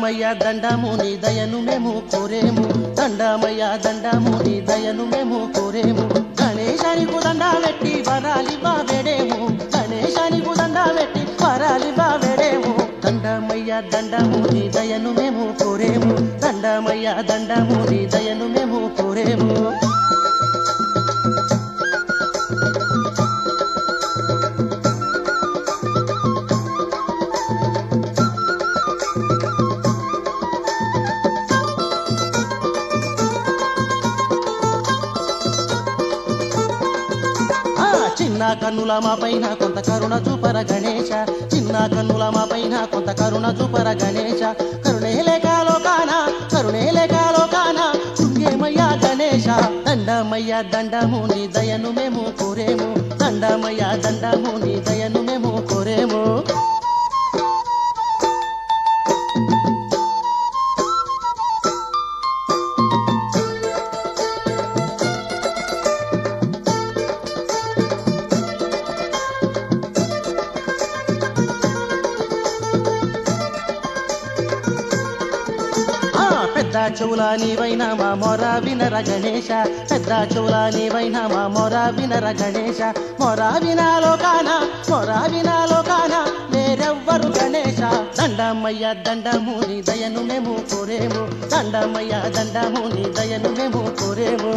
దండమయ్య దండము నీ దయను మేము కోరేము దండమయ్య దండము నీ దయను మేము కోరేము గణేశానికి దండ పెట్టి వరాలి బాబెడేము గణేశానికి దండ పెట్టి వరాలి బాబెడేము దండమయ్య దండము నీ దయను మేము కోరేము దండమయ్య దండము నీ దయను మేము కోరేము ఆ చిన్న కన్నుల మా పైన కొంత కరుణ చూపర గణేశ చిన్న కన్నుల మా పైన కొంత కరుణ చూపర గణేశ కరుణే లేకాలోకాన కరుణే లేకాలోకాన కుంగేమయ్యా గణేశ దండమయ్య దండము నీ దయను మేము కోరేము దండమయ్య దండము నీ దయను మేము కోరేము ఆ పెద్ద చెవుల నీవైనా మా మొర వినర గణేశ పెద్ద చెవుల నీవైనా మా మొర వినర గణేశ మొర వినాలోకాన మొర వినాలోకాన వేరెవ్వరు గణేశ దండమయ్య దండము నీ దయను మేము కోరేము దండమయ్య దండము నీ దయను మేము కోరేము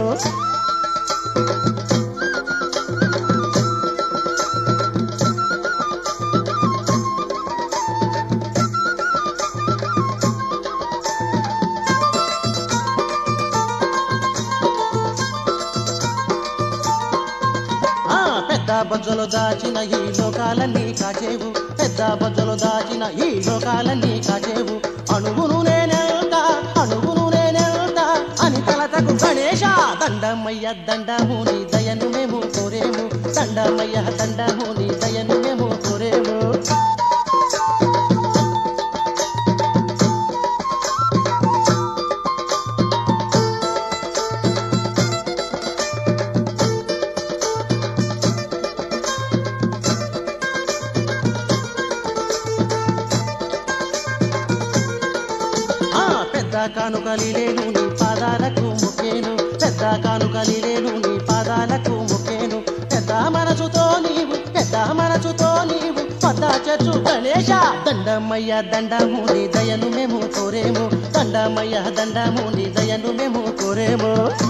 ఆ పెద్ద బొజ్జలు దాచిన ఈ లోకాలన్నీ కాచేవు పెద్ద బొజ్జలు దాచిన ఈ లోకాలన్నీ కాచేవు అణువును నేనెళ్తా అణువును నేనెళ్తా అని తలతకు గణేశ దండమయ్య దండము నీ దయను మేము కోరేము దండమయ్య దండము నీ దయను మేము కోరేము ఆ పెద్ద కానుకలి లేను నీ పాదాలకు ముఖ్యేను పెద్ద కానుకలి లేను నీ పాదాలకు ముఖ్యేను పెద్ద మనసుతో నీవు పెద్ద మనసుతో నీవు పెద్ద చెట్టు గణేశ దండమయ్య దండము నీ దయను మేము కోరేము దండమయ్య దండము నీ దయను మేము కోరేము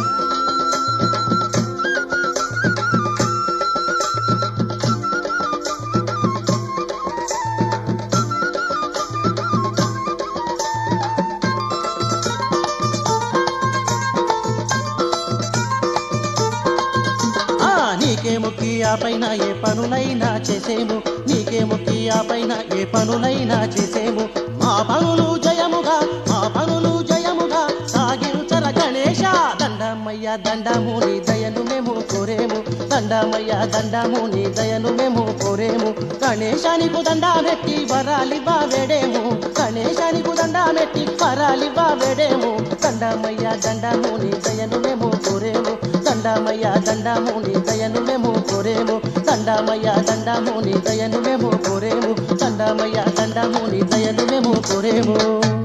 ఆ నీకే మొక్కి ఆ పైన ఏ పనులైనా చేసేము నీకే మొక్కి ఆ పైన ఏ పనులైనా చేసేము మా పనులు జయముగా మా పనులు జయముగా సాగించర గణేశ దండమయ్య దండము నీ దయను మేము కోరేము దండమయ్య దండము నీ దయను మేము కోరేము గణేశానికి దండా మెట్టి వరాలి బావేడేము గణేశానికి దండా మెట్టి వరాలి బావేడేము దండమయ్య దండము నీ దయను మేము కోరేము దండమయ్య దండము నీ దయను మేము కోరేము దండమయ్య దండము నీ దయను మేము కోరేము దండమయ్య దండము నీ దయను మేము కోరేము